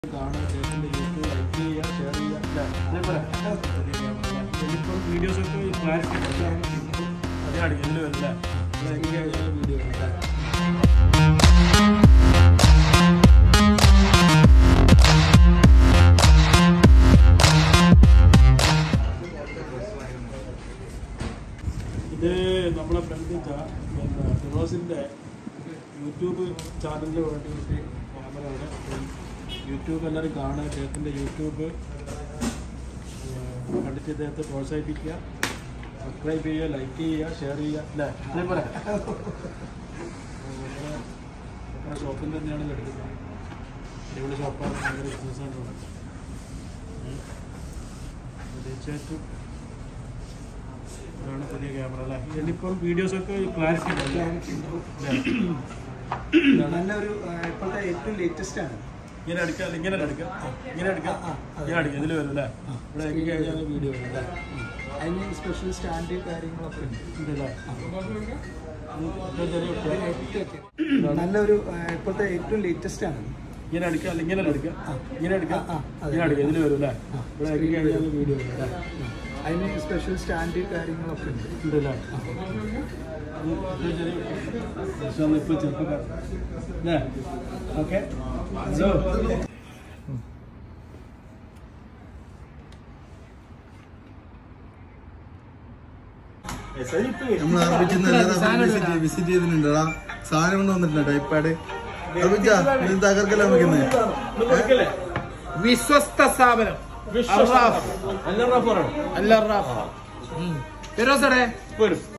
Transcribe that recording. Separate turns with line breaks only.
കാണാൻ ചേട്ടൻ്റെ YouTube like ചെയ്യുക ഷെയർ ചെയ്യുക അല്ലേ അതേപോലെ ഇപ്പോൾ വീഡിയോസൊക്കെ ക്ലാരിറ്റി അതേ അടിക്കലും അല്ല ഇവിടെ എങ്ങനെയാണ് വീഡിയോ അല്ലേ ഇത് നമ്മളെ ഫ്രണ്ട് പിന്നെ ഫിറോസിൻ്റെ യൂട്യൂബ് ചാനലിന് വേണ്ടിയിട്ട് ക്യാമറയാണ് യൂട്യൂബ് എല്ലാവരും കാണുക ചേട്ടൻ്റെ യൂട്യൂബ് ഏഹ്, കണ്ടിട്ട് ഇദ്ദേഹത്തെ പ്രോത്സാഹിപ്പിക്കുക സബ്സ്ക്രൈബ് ചെയ്യുക ലൈക്ക് ചെയ്യുക ഷെയർ ചെയ്യുക അല്ലേ അതേപോലെ നമ്മുടെ ഷോപ്പിൽ തന്നെയാണ് ഇത് എടുക്കുന്നത് അടിപൊളി ഷോപ്പാണ് ഭയങ്കര ബിസിനസ്സാണ് ഇവിടെ. ഉം. തീർച്ചയായിട്ടും ഇതാണ് പുതിയ ക്യാമറ അല്ലേ ഇതിലിപ്പോൾ വീഡിയോസൊക്കെ ക്ലാരിറ്റി
നല്ലൊരു ആ, ഇപ്പോഴത്തെ ഏറ്റവും ലേറ്റസ്റ്റ് ആണ്
ഇങ്ങനെ അടിക്കാം അല്ല ഇങ്ങനെ അടിക്കാം ഇങ്ങനെ അടിക്കാം
ആ, അതെ.
ഇങ്ങനെ അടിക്കാം ഇതിൽ വരും അല്ലേ ഇവിടെ ഇറങ്ങി കഴിഞ്ഞാൽ വീഡിയോ വരും അല്ലേ
അതിന് സ്പെഷ്യൽ സ്റ്റാൻഡ് കാര്യങ്ങളൊക്കെ ഉണ്ട്
ഉണ്ടല്ലേ ഇത് ചെറിയ കുട്ടികൾ.
ഏറ്റവും- നല്ലൊരു ആ, ഇപ്പോഴത്തെ ഏറ്റവും ലേറ്റസ്റ്റ് ആണ്
ഇങ്ങനെ അടിക്കാം അല്ല ഇങ്ങനെ അടിക്കാം ഇങ്ങനെ അടിക്കാം
ആ, ആ, അതെ.
ഇങ്ങനെ അടിക്കാം ഇതിൽ വരും അല്ലേ
ആ,
ഇവിടെ ഇറങ്ങി കഴിഞ്ഞാൽ വീഡിയോ വരും അല്ലേ
അതിന് സ്പെഷ്യൽ സ്റ്റാൻഡ് കാര്യങ്ങളൊക്കെ ഉണ്ട്
ഉണ്ടല്ലേ ഇത് ചെറിയ കുട്ടികൾ. ഇപ്പോൾ ചെറുപ്പക്കാർ അല്ലേ ഓക്കെ സോ
നമ്മൾ അർപ്പിച്ച് വിസിറ്റ് ചെയ്തിട്ടുണ്ടടാ സാധനം കൊണ്ട് വന്നിട്ടുണ്ട് ഐപാഡ് അർപ്പിച്ച ഇത് തകർക്കല വെക്കുന്നത്
വിശ്വസ്ത സ്ഥാപനം
വിശ്വസ്ത.
അൽറാഫ്.
അല്ല റഫറാണ്
അൽ അൽറാഫ്. ഉം. ഫിറോസടെ
വരും